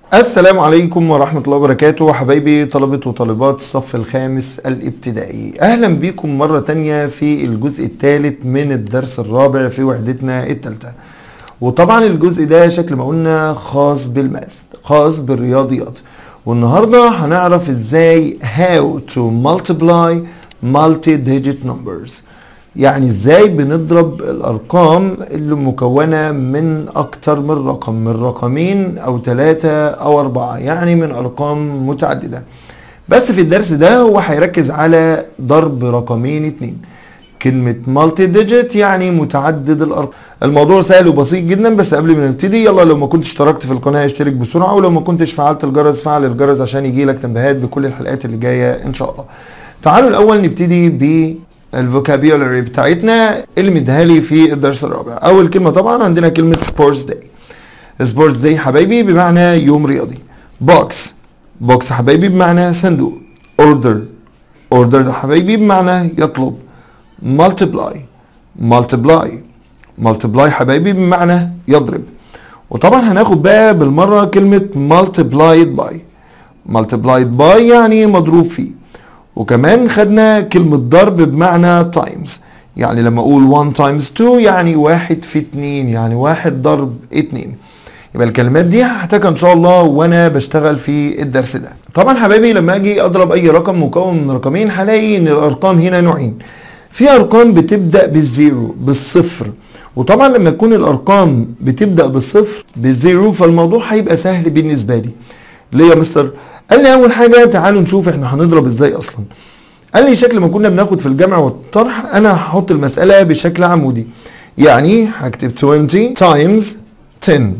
السلام عليكم ورحمة الله وبركاته حبايبي طلبة وطالبات الصف الخامس الابتدائي أهلا بكم مرة تانية في الجزء الثالث من الدرس الرابع في وحدتنا الثالثة وطبعا الجزء ده شكل ما قلنا خاص بالماث خاص بالرياضيات والنهاردة هنعرف ازاي how to multiply multi-digit numbers يعني ازاي بنضرب الارقام اللي مكونة من اكتر من رقم من رقمين او ثلاثة او اربعة يعني من ارقام متعددة بس في الدرس ده هو هيركز على ضرب رقمين اتنين كلمة مالتي ديجيت يعني متعدد الارقام الموضوع سهل وبسيط جدا بس قبل ما نبتدي يلا لو ما كنتش اشتركت في القناة اشترك بسرعة ولو ما كنتش فعلت الجرس فعل الجرس عشان يجيلك تنبيهات بكل الحلقات اللي جاية ان شاء الله تعالوا الاول نبتدي ب الفوكابيولاري بتاعتنا اللي مديها لي في الدرس الرابع اول كلمه طبعا عندنا كلمه سبورتس داي سبورتس داي حبايبي بمعنى يوم رياضي بوكس بوكس حبايبي بمعنى صندوق اوردر اوردر ده حبايبي بمعنى يطلب مالتيبلاي مالتيبلاي مالتيبلاي حبايبي بمعنى يضرب وطبعا هناخد بقى بالمره كلمه مالتيبلايد باي مالتيبلايد باي يعني مضروب فيه وكمان خدنا كلمة ضرب بمعنى تايمز يعني لما اقول 1 تايمز 2 يعني واحد في اتنين يعني واحد ضرب اتنين يبقى الكلمات دي هحتاجها ان شاء الله وانا بشتغل في الدرس ده طبعا حبايبي لما اجي اضرب اي رقم مكون من رقمين هلاقي ان الارقام هنا نوعين في ارقام بتبدا بالزيرو بالصفر وطبعا لما تكون الارقام بتبدا بالصفر بالزيرو فالموضوع هيبقى سهل بالنسبه لي ليه يا مستر قال لي اول حاجه تعالوا نشوف احنا هنضرب ازاي اصلا قال لي شكل ما كنا بناخد في الجمع والطرح انا هحط المساله بشكل عمودي يعني هكتب 20 تايمز 10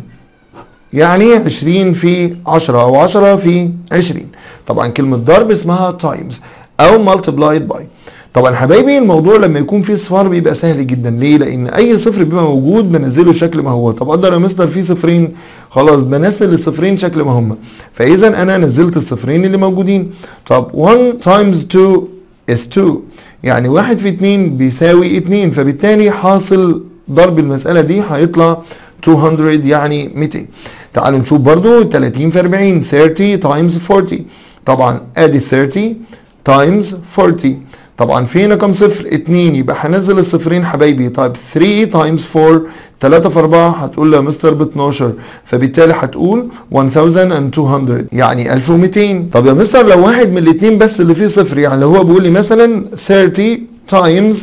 يعني 20 في 10 او 10 في 20 طبعا كلمه ضرب اسمها تايمز او multiplied by طبعا حبايبي الموضوع لما يكون فيه صفار بيبقى سهل جدا ليه لان اي صفر بيبقى موجود بنزله شكل ما هو طب اقدر يا مستر فيه صفرين خلاص بنزل الصفرين شكل ما هم فاذا انا نزلت الصفرين اللي موجودين طب 1 تايمز 2 is 2 يعني واحد في 2 بيساوي 2 فبالتالي حاصل ضرب المسألة دي هيطلع 200 يعني 200 تعالوا نشوف برضو 30 في 40 30 تايمز 40 طبعا ادي 30 تايمز 40 طبعا في هنا كم صفر 2 يبقى هنزل الصفرين حبايبي طيب 3 تايمز 4 3 في 4 هتقول يا مستر ب 12 فبالتالي هتقول 1200 يعني 1200 طب يا مستر لو واحد من الاثنين بس اللي فيه صفر يعني لو هو بيقول لي مثلا 30 تايمز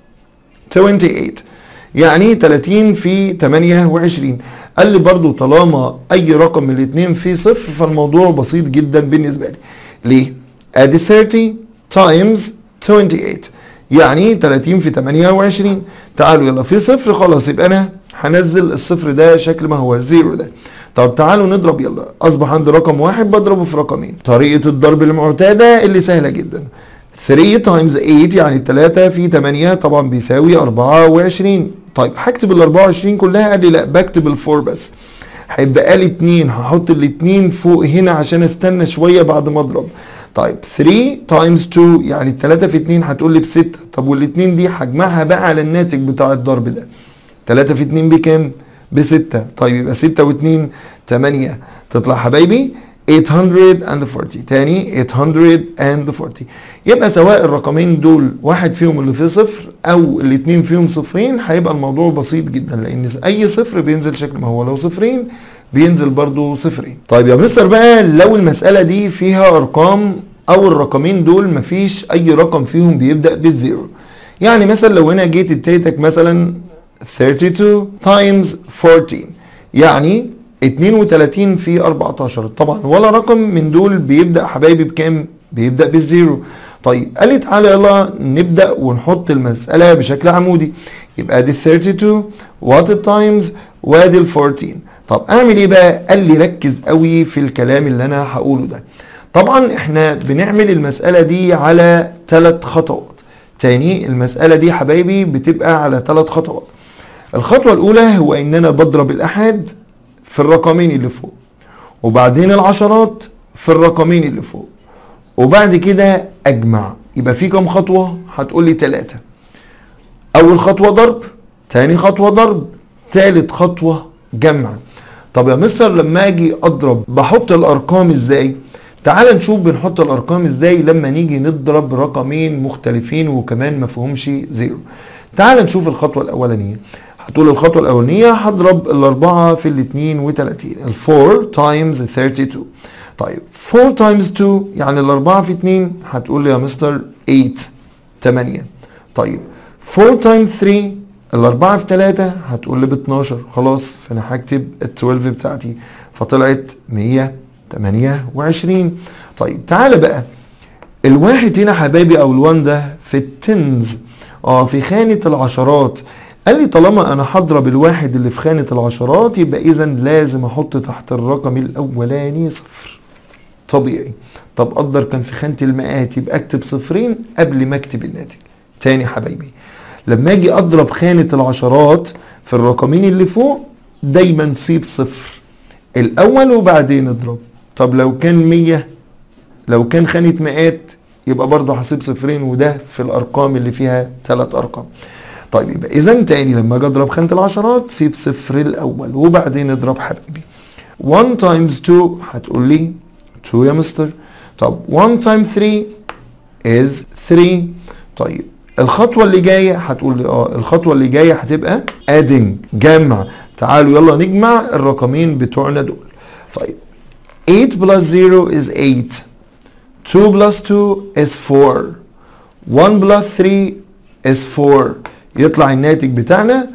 28 يعني 30 في 28 قال لي برضو طالما اي رقم من الاثنين فيه صفر فالموضوع بسيط جدا بالنسبه لي ليه ادي 30 تايمز 28 يعني 30 في 28 تعالوا يلا في صفر خلاص يبقى انا هنزل الصفر ده شكل ما هو الزيرو ده طب تعالوا نضرب يلا اصبح عندي رقم واحد بضربه في رقمين طريقة الضرب المعتادة اللي سهلة جدا 3 تايمز 8 يعني 3 في 8 طبعا بيساوي 24 طيب هكتب ال 24 كلها قال لي لا بكتب الفور بس هيبقى لي 2 هحط الاثنين فوق هنا عشان استنى شوية بعد ما اضرب طيب 3 تايمز 2 يعني 3 في 2 هتقول لي ب 6 طب والاثنين دي هجمعها بقى على الناتج بتاع الضرب ده 3 في 2 بكام؟ ب 6 طيب يبقى 6 و2 8 تطلع حبايبي 840 تاني 840 يبقى سواء الرقمين دول واحد فيهم اللي فيه صفر او الاثنين فيهم صفرين هيبقى الموضوع بسيط جدا لان اي صفر بينزل شكل ما هو لو صفرين بينزل برضو صفرين طيب يا مستر بقى لو المسألة دي فيها ارقام او الرقمين دول مفيش اي رقم فيهم بيبدأ بالزيرو يعني مثلا لو هنا جيت اديتك مثلا 32 تايمز 14 يعني 32 في 14 طبعا ولا رقم من دول بيبدأ حبايبي بكام بيبدأ بالزيرو طيب قال لي تعالى يلا نبدأ ونحط المسألة بشكل عمودي يبقى دي 32 وات التايمز وادي ال 14 طب اعمل ايه بقى قال لي ركز قوي في الكلام اللي انا هقوله ده طبعا احنا بنعمل المسألة دي على ثلاث خطوات تاني المسألة دي حبايبي بتبقى على ثلاث خطوات الخطوة الأولى هو إن أنا بضرب الأحاد في الرقمين اللي فوق وبعدين العشرات في الرقمين اللي فوق وبعد كده أجمع يبقى في كم خطوة؟ هتقول لي ثلاثة أول خطوة ضرب تاني خطوة ضرب تالت خطوة جمع طب يا مستر لما اجي اضرب بحط الارقام ازاي تعال نشوف بنحط الارقام ازاي لما نيجي نضرب رقمين مختلفين وكمان ما فيهمش زيرو تعال نشوف الخطوه الاولانيه هتقول الخطوه الاولانيه هضرب الاربعه في ال 32 ال 4 تايمز 32 طيب 4 تايمز 2 يعني الاربعه في 2 هتقول لي يا مستر 8 8 طيب 4 تايمز 3 الأربعة في 3 هتقول لي ب 12 خلاص فأنا هكتب ال 12 بتاعتي فطلعت 128 طيب تعالى بقى الواحد هنا حبايبي أو الوان ده في التنز اه في خانة العشرات قال لي طالما انا هضرب الواحد اللي في خانة العشرات يبقى اذا لازم احط تحت الرقم الاولاني صفر طبيعي طب قدر كان في خانة المئات يبقى اكتب صفرين قبل ما اكتب الناتج تاني حبايبي لما اجي اضرب خانة العشرات في الرقمين اللي فوق دايما سيب صفر الاول وبعدين اضرب طب لو كان مية لو كان خانة مئات يبقى برضه هسيب صفرين وده في الارقام اللي فيها ثلاث ارقام طيب يبقى اذا تاني لما اجي اضرب خانة العشرات سيب صفر الاول وبعدين اضرب حبيبي 1 times 2 هتقول لي 2 يا مستر طب 1 times 3 is 3 طيب الخطوة اللي جاية هتقول لي اه الخطوة اللي جاية هتبقى adding جمع تعالوا يلا نجمع الرقمين بتوعنا دول طيب 8 plus 0 is 8 2 plus 2 is 4 1 plus 3 is 4 يطلع الناتج بتاعنا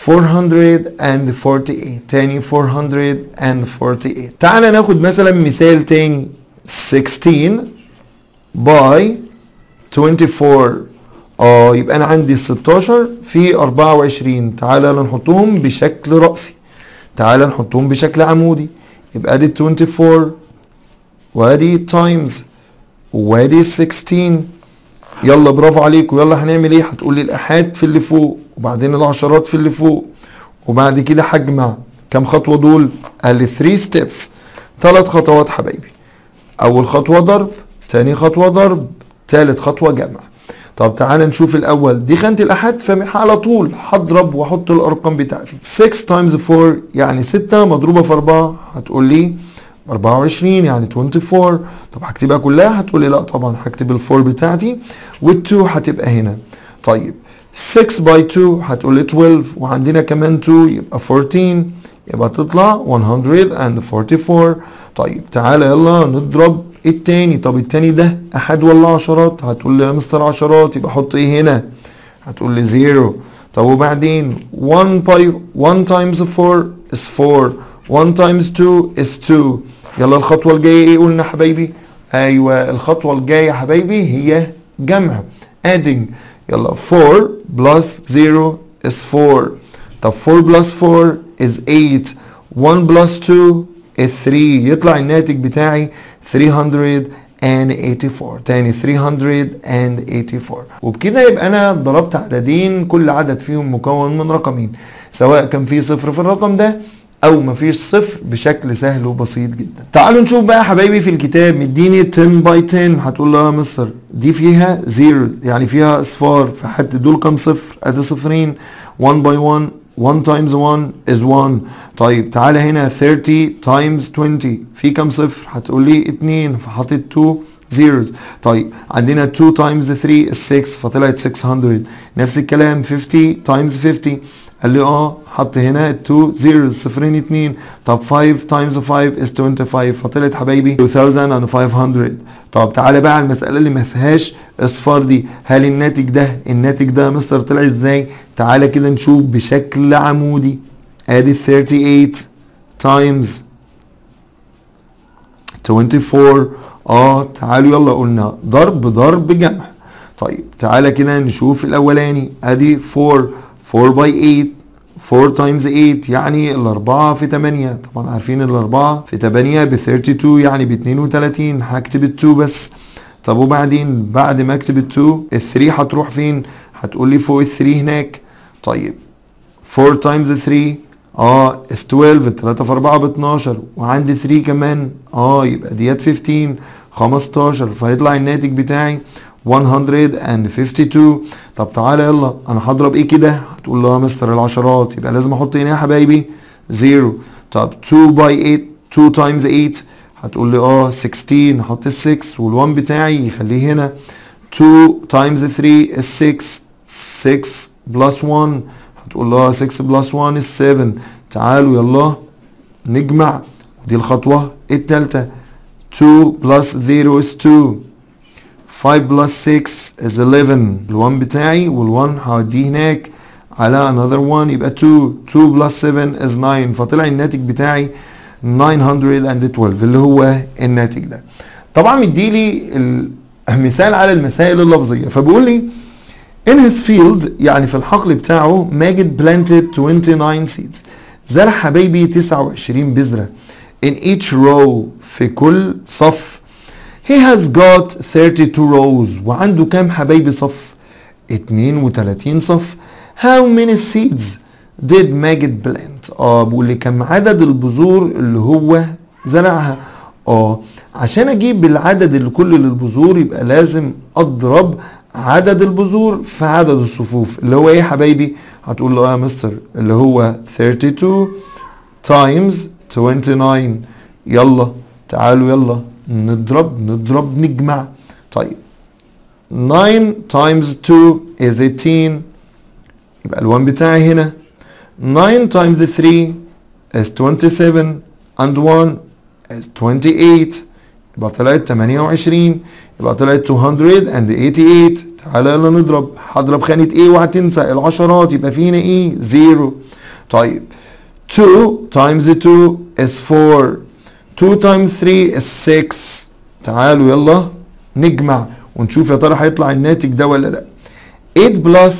448 تاني 448 تعالى ناخد مثلا مثال تاني 16 by 24 اه يبقى انا عندي ال 16 في 24 تعالى نحطهم بشكل رأسي تعالى نحطهم بشكل عمودي يبقى ادي 24 وادي تايمز وادي 16 يلا برافو عليكم يلا هنعمل ايه هتقول لي الاحاد في اللي فوق وبعدين العشرات في اللي فوق وبعد كده هجمع كم خطوه دول قال لي 3 ستيبس ثلاث خطوات حبايبي اول خطوه ضرب تاني خطوه ضرب ثالث خطوه جمع طب تعال نشوف الاول دي خانه الاحاد فعلى طول هضرب واحط الارقام بتاعتي 6 تايمز 4 يعني 6 مضروبه في 4 هتقول لي 24 يعني 24 طب هكتبها كلها هتقول لي لا طبعا هكتب الفور بتاعتي وال2 هتبقى هنا طيب 6 باي 2 هتقول لي 12 وعندنا كمان 2 يبقى 14 يبقى تطلع 144 طيب تعالى يلا نضرب التاني طب التاني ده احد ولا عشرات هتقول لي يا مستر عشرات يبقى احط ايه هنا هتقول لي 0 طب وبعدين 1 باي 1 تايمز 4 is 4 1 times 2 is 2 يلا الخطوة الجاية ايه قلنا حبايبي ايوه الخطوة الجاية حبايبي هي جمع adding يلا 4 plus 0 is 4 طب 4 plus 4 is 8 1 plus 2 is 3 يطلع الناتج بتاعي 384 تاني 384 وبكده يبقى انا ضربت عددين كل عدد فيهم مكون من رقمين سواء كان في صفر في الرقم ده او مفيش صفر بشكل سهل وبسيط جدا تعالوا نشوف بقى حبايبي في الكتاب مديني 10 باي 10 هتقول له يا مستر دي فيها زيرو يعني فيها اصفار فحد دول كام صفر ادي صفرين 1 باي 1 1 times 1 is 1 طيب تعالى هنا 30 times 20 في كام صفر هتقول لي 2 فحطيت 2 zeros طيب عندنا 2 times 3 is 6 فطلعت 600 نفس الكلام 50 times 50 قال لي اه حط هنا 2 zeros صفرين 2 طب 5 times 5 is 25 فطلعت حبايبي 2500 طب تعالى بقى على المسألة اللي ما فيهاش اصفار دي هل الناتج ده الناتج ده يا مستر طلع ازاي تعالى كده نشوف بشكل عمودي ادي 38 times 24 اه تعالوا يلا قلنا ضرب ضرب جمع طيب تعالى كده نشوف الاولاني ادي 4 4 باي 8 4 times 8 يعني الأربعة في 8 طبعا عارفين الأربعة في 8 ب 32 يعني ب 32 هكتب ال 2 بس طب وبعدين بعد ما اكتب ال 2 ال 3 هتروح فين؟ هتقول لي فوق ال 3 هناك طيب 4 times 3 اه is 12 3 في 4 ب 12 وعندي 3 كمان اه يبقى ديت 15 15 فيطلع الناتج بتاعي 152 طب تعالى يلا انا هضرب ايه كده هتقول له يا مستر العشرات يبقى لازم احط هنا يا حبايبي 0 طب 2 by 8 2 times 8 هتقول لي اه 16 هحط ال 6 وال1 بتاعي يخليه هنا 2 times 3 is 6 6 plus 1 هتقول له 6 plus 1 is 7 تعالوا يلا نجمع ودي الخطوة التالتة 2 plus 0 is 2 5 plus 6 is 11 ال1 بتاعي وال1 هوديه هناك على another 1 يبقى 2 2 plus 7 is 9 فطلع الناتج بتاعي 912 اللي هو الناتج ده طبعا مديلي مثال على المسائل اللفظية فبيقول لي in his field يعني في الحقل بتاعه ماجد planted 29 seeds زرع حبايبي 29 بذرة in each row في كل صف he has got 32 rows وعنده كام حبايبي صف 32 صف how many seeds did ماجد plant اه بيقول لي كم عدد البذور اللي هو زرعها اه عشان اجيب العدد الكل للبذور يبقى لازم اضرب عدد البذور في عدد الصفوف اللي هو ايه يا حبايبي هتقول له يا مستر اللي هو 32 times 29 يلا تعالوا يلا نضرب نضرب نجمع طيب 9 times 2 is 18 يبقى ال1 بتاعي هنا 9 times 3 is 27 and 1 is 28 يبقى طلعت 28 يبقى طلعت 288 تعالى يلا نضرب هضرب خانة ايه وهتنسى العشرات يبقى فينا ايه 0 طيب 2 times 2 is 4 2 times 3 is 6 تعالوا يلا نجمع ونشوف يا ترى هيطلع الناتج ده ولا لا 8 plus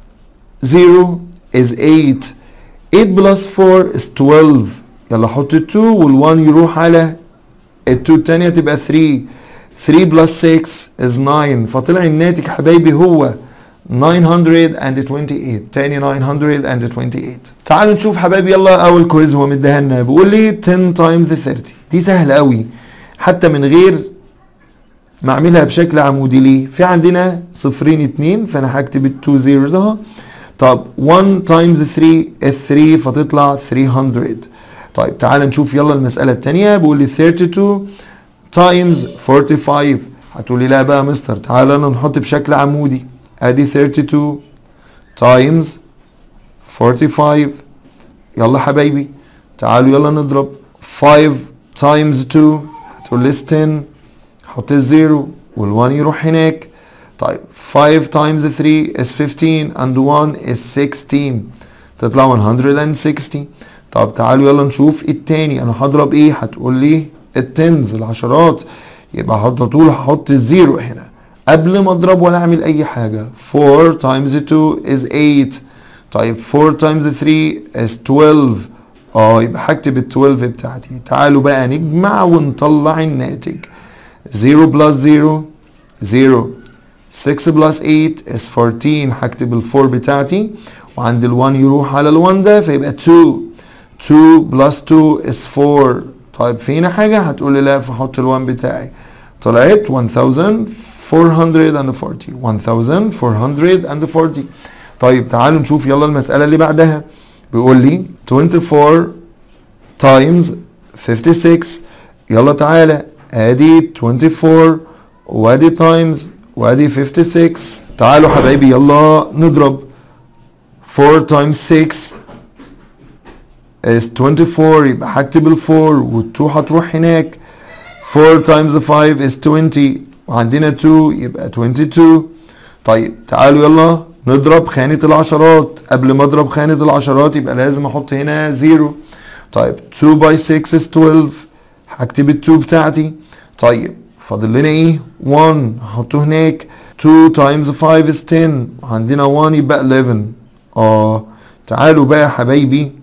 0 is 8 8 plus 4 is 12 يلا حط ال 2 وال 1 يروح على ال 2 التانية تبقى 3 3 plus 6 is 9 فطلع الناتج حبايبي هو 928 تاني 928 تعالوا نشوف حبايبي يلا اول كويز هو مديها لنا بيقول لي 10 times 30 دي سهله قوي حتى من غير ما اعملها بشكل عمودي ليه في عندنا صفرين اتنين فانا هكتب التو زيروز اهو طب 1 times 3 is 3 فتطلع 300 طيب تعال نشوف يلا المسألة التانية بيقول لي 32 times 45 هتقول لي لا بقى يا مستر تعالى نحط بشكل عمودي ادي 32 times 45 يلا حبايبي تعالوا يلا نضرب 5 times 2 هتقول لي 10 حط الزيرو وال1 يروح هناك طيب 5 times 3 is 15 and 1 is 16 تطلع 160 طب تعالوا يلا نشوف التاني انا هضرب ايه هتقول لي التنز العشرات يبقى على طول هحط الزيرو هنا قبل ما اضرب ولا اعمل اي حاجه 4 times 2 is 8 طيب 4 times 3 is 12 اه يبقى هكتب ال 12 بتاعتي تعالوا بقى نجمع ونطلع الناتج 0 plus 0 0 6 plus 8 is 14 هكتب ال 4 بتاعتي وعند ال 1 يروح على ال 1 ده فيبقى 2 2 plus 2 is 4 طيب فينا حاجة هتقول لي لا فحط ال 1 بتاعي طلعت 1440 1440 طيب تعالوا نشوف يلا المسألة اللي بعدها بيقول لي 24 times 56 يلا تعالى ادي 24 وادي تايمز وادي 56 تعالوا حبايبي يلا نضرب 4 times 6 is 24 يبقى هكتب ال 4 وال 2 هتروح هناك 4 times 5 is 20 وعندنا 2 يبقى 22 طيب تعالوا يلا نضرب خانة العشرات قبل ما اضرب خانة العشرات يبقى لازم احط هنا 0 طيب 2 by 6 is 12 هكتب ال 2 بتاعتي طيب فاضل لنا ايه 1 هحطه هناك 2 times 5 is 10 عندنا 1 يبقى 11 اه تعالوا بقى يا حبايبي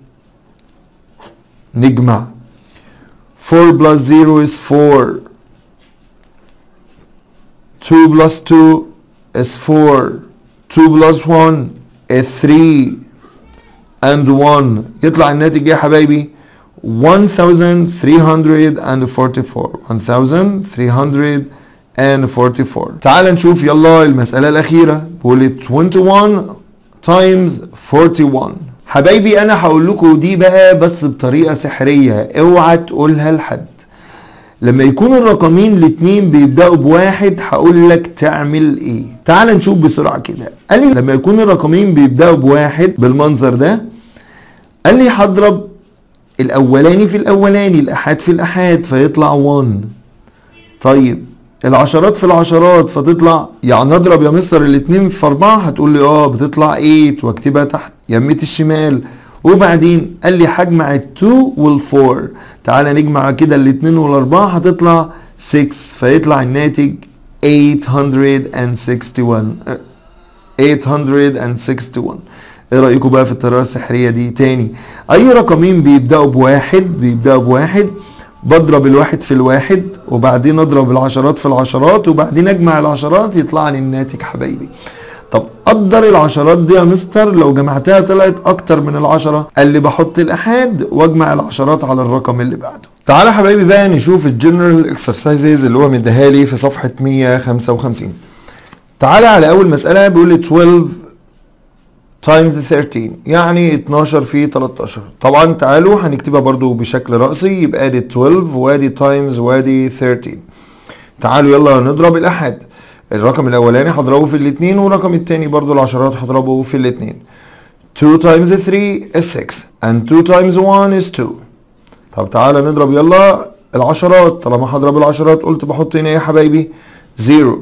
نجمع 4 plus 0 is 4 2 plus 2 is 4 2 plus 1 is 3 and 1 يطلع الناتج ايه يا حبايبي 1344 1344 تعال نشوف يلا المسألة الأخيرة بقول 21 times 41 حبايبي انا هقول لكم دي بقى بس بطريقه سحريه اوعى تقولها لحد لما يكون الرقمين الاتنين بيبداوا بواحد هقول لك تعمل ايه تعال نشوف بسرعه كده قال لي لما يكون الرقمين بيبداوا بواحد بالمنظر ده قال لي هضرب الاولاني في الاولاني الاحاد في الاحاد فيطلع 1 طيب العشرات في العشرات فتطلع يعني اضرب يا مستر الاتنين في اربعة هتقول لي اه بتطلع 8 واكتبها تحت يميت الشمال وبعدين قال لي هجمع ال2 وال4 تعالى نجمع كده الاتنين والاربعة هتطلع 6 فيطلع الناتج 861 861 ايه رايكم بقى في الطريقه السحريه دي تاني اي رقمين بيبداوا بواحد بيبداوا بواحد بضرب الواحد في الواحد وبعدين اضرب العشرات في العشرات وبعدين اجمع العشرات يطلع لي الناتج حبايبي طب قدر العشرات دي يا مستر لو جمعتها طلعت اكتر من العشرة قال لي بحط الاحاد واجمع العشرات على الرقم اللي بعده تعالى حبايبي بقى نشوف الجنرال اكسرسايزز اللي هو مديها لي في صفحة 155 تعالى على اول مسألة بيقول لي 12 تايمز 13 يعني 12 في 13 طبعا تعالوا هنكتبها برضو بشكل رأسي يبقى دي 12 وادي تايمز وادي 13 تعالوا يلا نضرب الأحد الرقم الأولاني هضربه في الاثنين والرقم الثاني برضو العشرات هضربه في الاثنين 2 times 3 is 6 and 2 times 1 is 2 طب تعالى نضرب يلا العشرات طالما هضرب العشرات قلت بحط هنا ايه يا حبايبي 0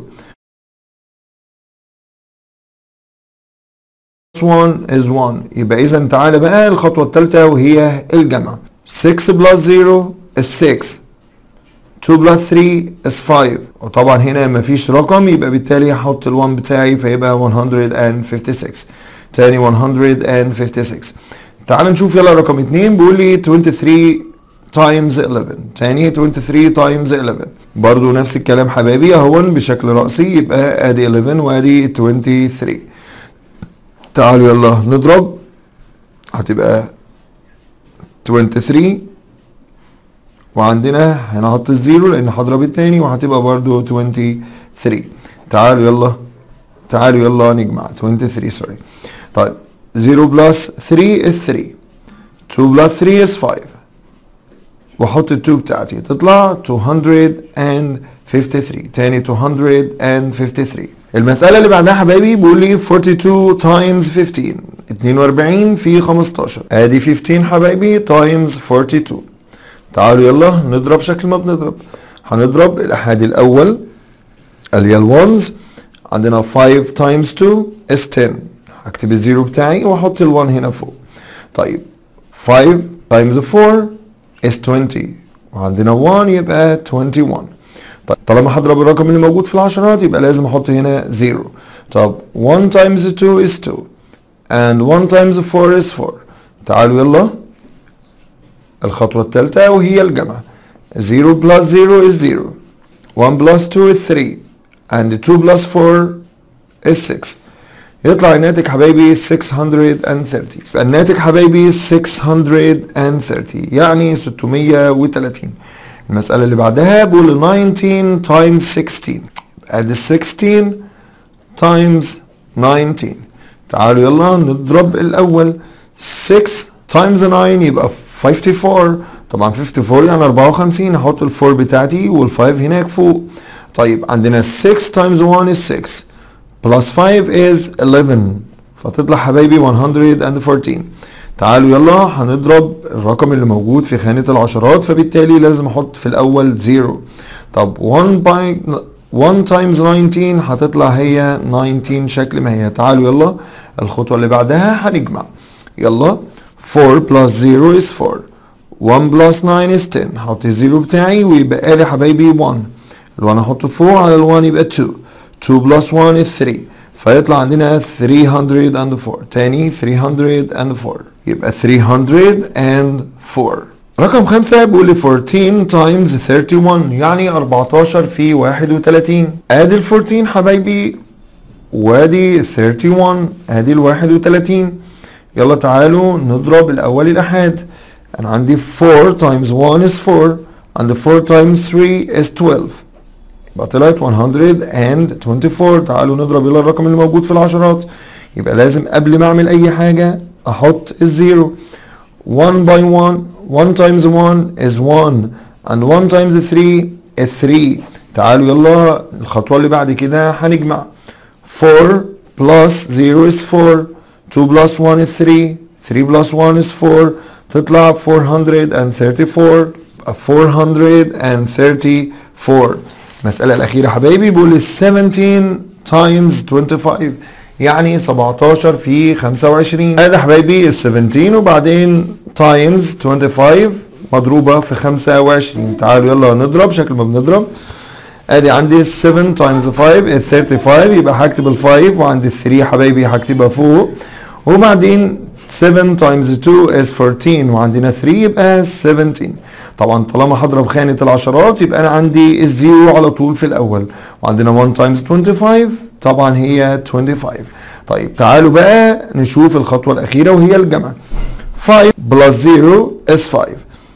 1 is 1 يبقى اذا تعالى بقى الخطوه الثالثه وهي الجمع 6 بلس 0 is 6 2 بلس 3 is 5 وطبعا هنا مفيش رقم يبقى بالتالي هحط ال1 بتاعي فيبقى 156 تاني 156 تعال نشوف يلا رقم 2 بيقول لي 23 times 11 تاني 23 times 11 برضو نفس الكلام حبايبي اهو بشكل رأسي يبقى ادي 11 وادي 23 تعالوا يلا نضرب هتبقى 23 وعندنا هنحط الزيرو لان هضرب التاني وهتبقى برضو 23 تعالوا يلا تعالوا يلا نجمع 23 سوري طيب 0 بلس 3 is 3 2 بلس 3 is 5 واحط ال 2 بتاعتي تطلع 253 تاني 253 المسألة اللي بعدها حبايبي بيقول لي 42 times 15 42 في 15 ادي 15 حبايبي times 42 تعالوا يلا نضرب شكل ما بنضرب هنضرب الأحاد الأول اللي هي الونز عندنا 5 times 2 is 10 هكتب الزيرو بتاعي واحط ال1 هنا فوق طيب 5 times 4 is 20 وعندنا 1 يبقى 21 طيب طالما هضرب الرقم اللي موجود في العشرات يبقى لازم احط هنا 0 طب 1 times 2 is 2 and 1 times 4 is 4 تعالوا يلا الخطوة الثالثة وهي الجمع 0 plus 0 is 0 1 plus 2 is 3 and 2 plus 4 is 6 يطلع الناتج حبايبي 630 يبقى الناتج حبايبي 630 يعني 630 المسألة اللي بعدها بقول 19 times 16 ادي 16 times 19 تعالوا يلا نضرب الأول 6 times 9 يبقى 54 طبعا 54 يعني 54 هحط ال 4 بتاعتي وال 5 هناك فوق طيب عندنا 6 times 1 is 6 plus 5 is 11 فتطلع حبايبي 114 تعالوا يلا هنضرب الرقم اللي موجود في خانة العشرات فبالتالي لازم احط في الاول 0 طب 1 باي 1 times 19 هتطلع هي 19 شكل ما هي تعالوا يلا الخطوة اللي بعدها هنجمع يلا 4 plus 0 is 4 1 plus 9 is 10 هحط الزيرو بتاعي ويبقى لي حبايبي 1 ال1 احطه فوق على ال1 يبقى 2 2 plus 1 is 3 فيطلع عندنا 304 تاني 304 يبقى 304 رقم خمسة بيقول لي 14 times 31 يعني 14 في 31 ادي ال 14 حبايبي وادي 31 ادي ال 31 يلا تعالوا نضرب الاول الاحاد انا عندي 4 times 1 is 4 and 4 times 3 is 12 يبقى طلعت 124 تعالوا نضرب يلا الرقم اللي موجود في العشرات يبقى لازم قبل ما اعمل اي حاجة احط الزيرو 1 by 1 1 times 1 is 1 and 1 times 3 is 3 تعالوا يلا الخطوة اللي بعد كده هنجمع 4 plus 0 is 4 2 plus 1 is 3 3 plus 1 is 4 تطلع 434 434 المسألة الأخيرة حبايبي بيقول 17 times 25 يعني 17 في 25 هذا حبايبي ال 17 وبعدين times 25 مضروبة في 25 تعالوا يلا نضرب شكل ما بنضرب ادي عندي 7 times 5 is 35 يبقى هكتب ال 5 وعندي ال 3 حبايبي هكتبها فوق وبعدين 7 times 2 is 14 وعندنا 3 يبقى 17 طبعا طالما هضرب خانة العشرات يبقى انا عندي الزيرو على طول في الاول وعندنا 1 times 25 طبعا هي 25 طيب تعالوا بقى نشوف الخطوة الأخيرة وهي الجمع 5 plus 0 is 5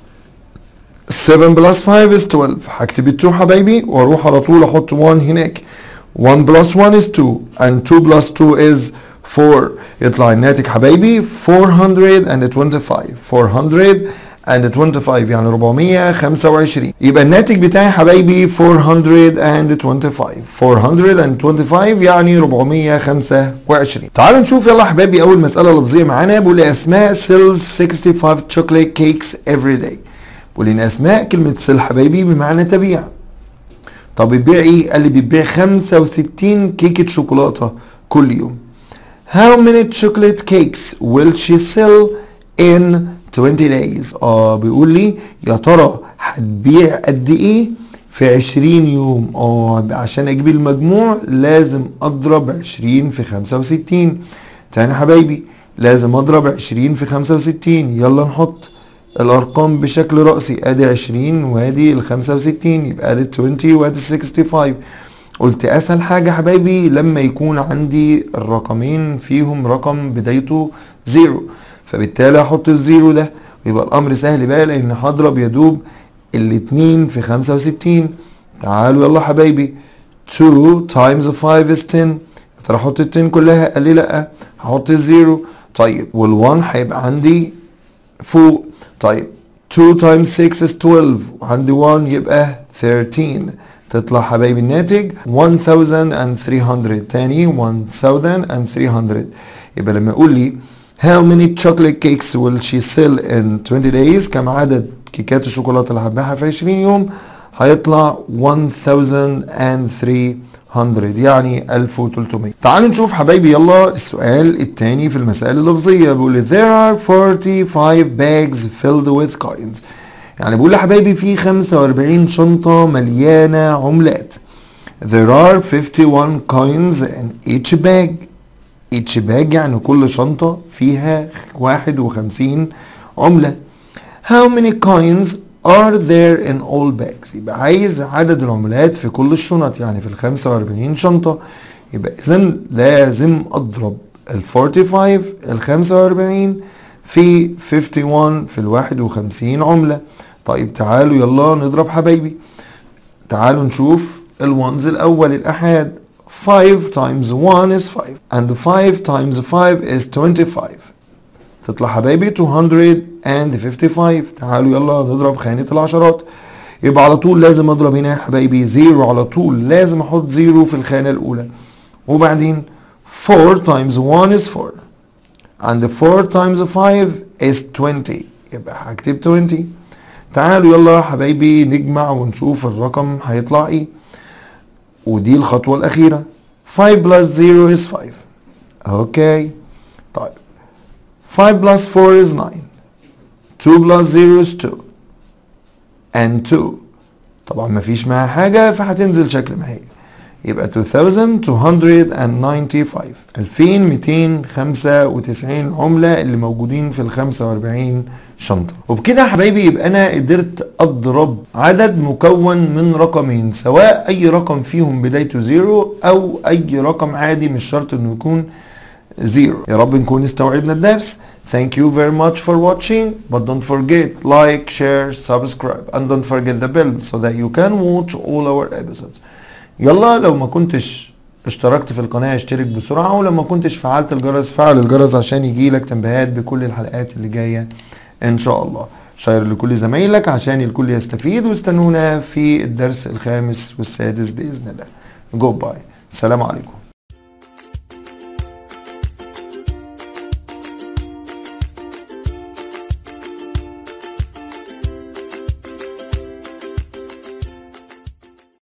7 plus 5 is 12 هكتب ال 2 حبايبي واروح على طول احط 1 هناك 1 plus 1 is 2 and 2 plus 2 is 4 يطلع الناتج حبايبي 425 425 يعني 425 يبقى الناتج بتاعي حبايبي 425 425 يعني 425 تعالوا نشوف يلا حبايبي اول مسألة لفظية معانا بيقول لي اسماء sells 65 chocolate cakes every day بيقول لي اسماء كلمة سيل حبايبي بمعنى تبيع طب بتبيع ايه؟ قال لي بتبيع 65 كيكة شوكولاتة كل يوم How many chocolate cakes will she sell in 20 days اه بيقول لي يا ترى هتبيع قد ايه في 20 يوم اه عشان اجيب المجموع لازم اضرب 20 في 65 تاني حبايبي لازم اضرب 20 في 65 يلا نحط الارقام بشكل رأسي ادي 20 وادي ال 65 يبقى ادي 20 وادي 65 قلت اسهل حاجة حبايبي لما يكون عندي الرقمين فيهم رقم بدايته زيرو فبالتالي هحط الزيرو ده ويبقى الامر سهل بقى لان هضرب يدوب الاتنين في 65 تعالوا يلا حبايبي 2 times 5 is 10 يا ترى احط ال 10 كلها قال لي لا هحط الزيرو طيب وال1 هيبقى عندي فوق طيب 2 times 6 is 12 وعندي 1 يبقى 13 تطلع حبايبي الناتج 1300 تاني 1300 يبقى لما يقول لي how many chocolate cakes will she sell in 20 days كم عدد كيكات الشوكولاتة اللي هتبيعها في 20 يوم هيطلع 1300 يعني 1300 تعالوا نشوف حبايبي يلا السؤال الثاني في المسائل اللفظية بيقول لي there are 45 bags filled with coins يعني بيقول لي حبايبي في 45 شنطة مليانة عملات there are 51 coins in each bag each bag يعني كل شنطة فيها 51 عملة how many coins are there in all bags يبقى عايز عدد العملات في كل الشنط يعني في ال 45 شنطة يبقى إذا لازم أضرب ال 45 ال 45 في 51 في ال 51 عملة طيب تعالوا يلا نضرب حبايبي تعالوا نشوف الونز الأول الأحاد 5 times 1 is 5 and 5 times 5 is 25 تطلع حبايبي 255 تعالوا يلا نضرب خانة العشرات يبقى على طول لازم اضرب هنا يا حبايبي زيرو على طول لازم احط زيرو في الخانة الأولى وبعدين 4 times 1 is 4 and 4 times 5 is 20 يبقى هكتب 20 تعالوا يلا يا حبايبي نجمع ونشوف الرقم هيطلع ايه ودي الخطوة الأخيرة 5 plus 0 is 5 اوكي طيب 5 plus 4 is 9 2 plus 0 is 2 and 2 طبعا مفيش معاها حاجة فهتنزل شكل ما هي يبقى 2295 2295 عملة اللي موجودين في ال 45 شنطة وبكده يا حبايبي يبقى انا قدرت اضرب عدد مكون من رقمين سواء اي رقم فيهم بدايته زيرو او اي رقم عادي مش شرط انه يكون زيرو يا رب نكون استوعبنا الدرس Thank you very much for watching but don't forget like, share, subscribe and don't forget the bell so that you can watch all our episodes يلا لو ما كنتش اشتركت في القناة اشترك بسرعة ولما كنتش فعلت الجرس فعل الجرس عشان يجيلك تنبيهات بكل الحلقات اللي جاية ان شاء الله شير لكل زمايلك عشان الكل يستفيد واستنونا في الدرس الخامس والسادس بإذن الله جود باي السلام عليكم